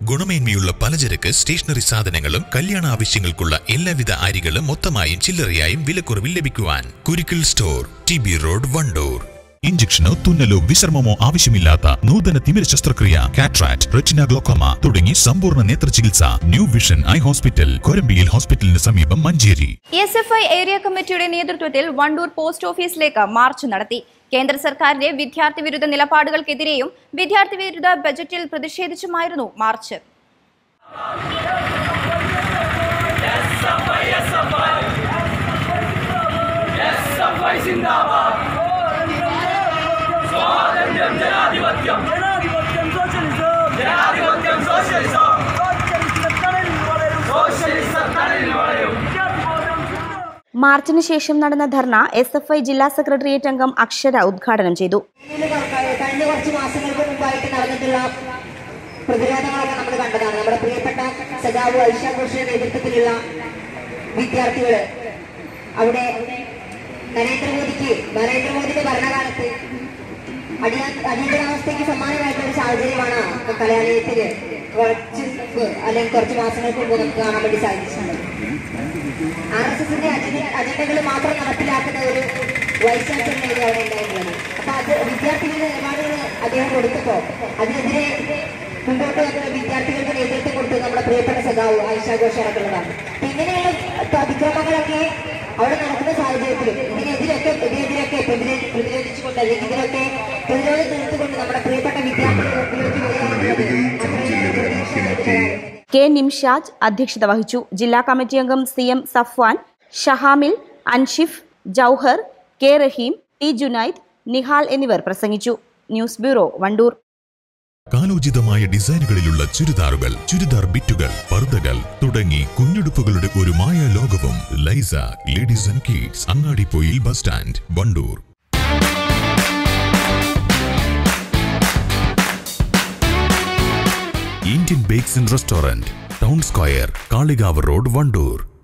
ഗുണമേന്മയുള്ള പലചരക്ക് സ്റ്റേഷനറി സാധനങ്ങളും കല്യാണ ആവശ്യങ്ങൾക്കുള്ള എല്ലാവിധ അരികളും മൊത്തമായും ചില്ലറയായും വിലക്കുറവിൽ ലഭിക്കുവാൻ Kurikkal store T B road Wandoor ഇഞ്ചക്ഷനോ തുന്നലോ വിശ്രമമോ ആവശ്യമില്ലാത്ത നൂതന തിമിര ശസ്ത്രക്രിയ കാട്രാക്ട് റെറ്റിന ഗ്ലോക്കോമ തുടങ്ങി സമ്പൂർണ്ണ നേത്ര ചികിത്സ ന്യൂ വിഷൻ ഐ ഹോസ്പിറ്റൽ കൊരമ്പിയിൽ ഹോസ്പിറ്റലിന് സമീപം Manjeri S F I area committee നേതൃത്വത്തിൽ വണ്ടൂർ പോസ്റ്റ് ഓഫീസിലേക്ക് മാർച്ച് നടത്തി കേന്ദ്ര സർക്കാരിന്റെ വിദ്യാർത്ഥി വിരുദ്ധ നിലപാടുകൾക്കെതിരെയും വിദ്യാർത്ഥി വിരുദ്ധ ബജറ്റിൽ പ്രതിഷേധിച്ചുമായിരുന്നു മാർച്ച് ജനാധിപത്യം സോഷ്യലിസം ജനാധിപത്യം സോഷ്യലിസം സോഷ്യലിസം തടലിൽ വളരും മാർച്ചിന് ശേഷം നടന്ന ധർണ എസ് എഫ് ഐ ജില്ലാ സെക്രട്ടേറിയറ്റ് അംഗം അക്ഷര ഉദ്ഘാടനം ചെയ്തു ഇതിന് കുറ- കഴിഞ്ഞ കുറച്ച് മാസങ്ങൾക്ക് മുമ്പായിട്ട് നടന്നിട്ടുള്ള പ്രതിരോധങ്ങളൊക്കെ നമ്മൾ കണ്ടതാണ് നമ്മുടെ പ്രിയപ്പെട്ട സജാവ് ഐഷ ഘോഷിന്റെ നേതൃത്വത്തിലുള്ള വിദ്യാർത്ഥികൾ അവിടെ നരേന്ദ്രമോദിക്ക് നരേന്ദ്രമോദിയുടെ ഭരണകാലത്ത് അടിയ അടിയന്തരാവസ്ഥയ്ക്ക് സമാനമായിട്ടുള്ള ഒരു സാഹചര്യമാണ് കലാലയത്തിൽ കുറച്ച് മുമ്പ് അല്ലെങ്കിൽ കുറച്ച് മാസങ്ങൾക്ക് മുമ്പ് നമുക്ക് കാണാൻ വേണ്ടി സാധിച്ചിട്ടുണ്ട് ആർ എസ് എസിന്റെ അജണ്ടകൾ മാത്രം നടപ്പിലാക്കുന്ന ഒരു വൈസ് ചാൻസലറായിരുന്നു അവിടെ ഉണ്ടായിരുന്നത് അപ്പൊ അത് വിദ്യാർത്ഥികളുടെ നിലപാടുകൾ അദ്ദേഹം കൊടുത്തപ്പോ അതിനെതിരെ മുമ്പോട്ട് വന്ന വിദ്യാർത്ഥികൾക്ക് നേതൃത്വം കൊടുത്തത് നമ്മുടെ പ്രിയപ്പെട്ട സഖാവ് ആയിഷ ഘോഷ് അടക്കമുള്ളതാണ് അപ്പൊ ഇങ്ങനെയുള്ള അതിക്രമങ്ങളൊക്കെ അവിടെ നടക്കുന്ന സാഹചര്യത്തിൽ ഇതിനെതിരൊക്കെ ഇതിനെതിരൊക്കെ പ്രതിരോ- പ്രതിരോധിച്ചുകൊണ്ട് അല്ലെങ്കിൽ ഇതിനൊക്കെ പ്രതിരോധം തീർത്തുകൊണ്ട് നമ്മുടെ പ്രിയപ്പെട്ട വിദ്യാർത്ഥികൾ മുമ്പിലേക്ക് വരിക എന്നുള്ളത് കെ നിംഷാജ് അധ്യക്ഷത വഹിച്ചു ജില്ലാ കമ്മിറ്റി അംഗം C M Safwan Shahamil Anshif Jauhar K Raheem T Junaid Nihal എന്നിവർ പ്രസംഗിച്ചു ന്യൂസ് ബ്യൂറോ വണ്ടൂർ കാലോചിതമായ ഡിസൈനുകളിലുള്ള ചുരിദാറുകൾ ചുരിദാർ ബിറ്റുകൾ പർദ്ദകൾ തുടങ്ങി കുഞ്ഞുടുപ്പുകളുടെ ഒരു മായ ലോകവും Laiza ladies and kids Angadippoyil bus stand Wandoor Indian bakes and restaurant town square Kalikavu road Wandoor